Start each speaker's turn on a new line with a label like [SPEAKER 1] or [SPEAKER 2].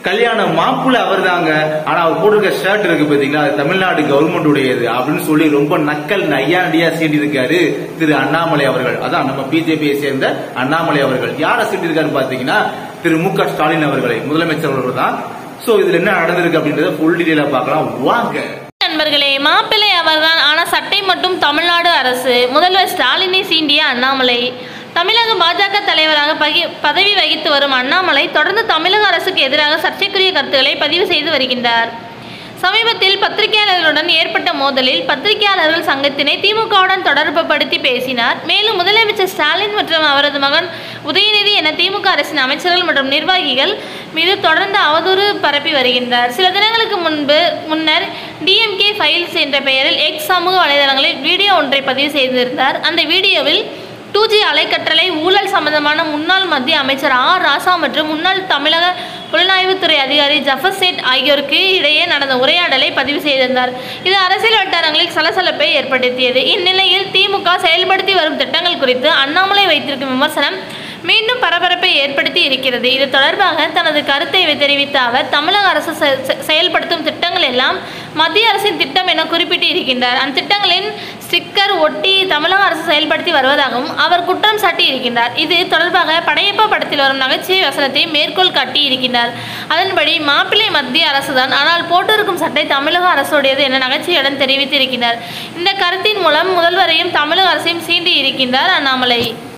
[SPEAKER 1] கல்யாண மாப்பிள்ள அவர் தாங்க ஆனா அவர் போட்டிருக்க ஷர்ட் இருக்கு பாத்தீங்களா அது தமிழ்நாடு கவர்மெண்ட் உடையது அப்படின்னு சொல்லி ரொம்ப நக்கல் நையாண்டியா சீண்டி இருக்காரு திரு அண்ணாமலை அவர்கள் அதான் நம்ம பிஜேபியை சேர்ந்த அண்ணாமலை அவர்கள் யார சீண்டி இருக்காரு பாத்தீங்கன்னா திரு மு க ஸ்டாலின் அவர்களை முதலமைச்சர் அவர்கள் தான் சோ இதுல என்ன நடந்திருக்கு அப்படின்றத ஃபுல் டீடைலா பார்க்கலாம் வாங்க
[SPEAKER 2] நண்பர்களே மாப்பிள்ளை அவர்தான் ஆனால் சட்டை மட்டும் தமிழ்நாடு அரசு முதல்வர் ஸ்டாலினை சீண்டிய அண்ணாமலை தமிழக பாஜக தலைவராக பகி பதவி வகித்து வரும் அண்ணாமலை தொடர்ந்து தமிழக அரசுக்கு எதிராக சர்ச்சைக்குரிய கருத்துக்களை பதிவு செய்து வருகின்றார் சமீபத்தில் பத்திரிகையாளர்களுடன் ஏற்பட்ட மோதலில் பத்திரிகையாளர்கள் சங்கத்தினை திமுகவுடன் தொடர்பு படுத்தி பேசினார் மேலும் முதலமைச்சர் ஸ்டாலின் மற்றும் அவரது மகன் உதயநிதி என திமுக அரசின் அமைச்சர்கள் மற்றும் நிர்வாகிகள் மீது தொடர்ந்து அவதூறு பரப்பி வருகின்றார் சில தினங்களுக்கு முன்பு முன்னர் டிஎம்கே ஃபைல்ஸ் என்ற பெயரில் எக்ஸ் சமூக வலைதளங்களில் வீடியோ ஒன்றை பதிவு செய்திருந்தார் அந்த வீடியோவில் டூ ஜி அலைக்கற்றலை ஊழல் சம்பந்தமான முன்னாள் மத்திய அமைச்சர் ஆர் ராசா மற்றும் முன்னாள் தமிழக புலனாய்வுத்துறை அதிகாரி ஜஃபர் சேட் ஆகியோருக்கு இடையே நடந்த உரையாடலை பதிவு செய்திருந்தார் இது அரசியல் வட்டாரங்களில் சலசலப்பை ஏற்படுத்தியது இந்நிலையில் திமுக செயல்படுத்தி வரும் திட்டங்கள் குறித்து அண்ணாமலை வைத்திருக்கும் விமர்சனம் மீண்டும் பரபரப்பை ஏற்படுத்தி இருக்கிறது இது தொடர்பாக தனது கருத்தை தெரிவித்த அவர் தமிழக அரசு செ- செ- செயல்படுத்தும் திட்டங்கள் எல்லாம் மத்திய அரசின் திட்டம் என குறிப்பிட்டு இருக்கின்றார் அந்த திட்டங்களின் ஸ்டிக்கர் ஒட்டி தமிழக அரசு செயல்படுத்தி வருவதாகவும் அவர் குற்றம் சாட்டி இருக்கின்றார் இது தொடர்பாக படையப்பா படத்தில் வரும் நகைச்சுவை வசனத்தை மேற்கோள் காட்டி இருக்கின்றார் அதன்படி மாப்பிள்ளை மத்திய அரசுதான் ஆனால் போட்டிருக்கும் சட்டை தமிழக அரசுடையது என நகைச்சுவையுடன் தெரிவித்திருக்கின்றார் இந்த கருத்தின் மூலம் முதல்வரையும் தமிழக அரசையும் சீண்டி இருக்கின்றார் அண்ணாமலை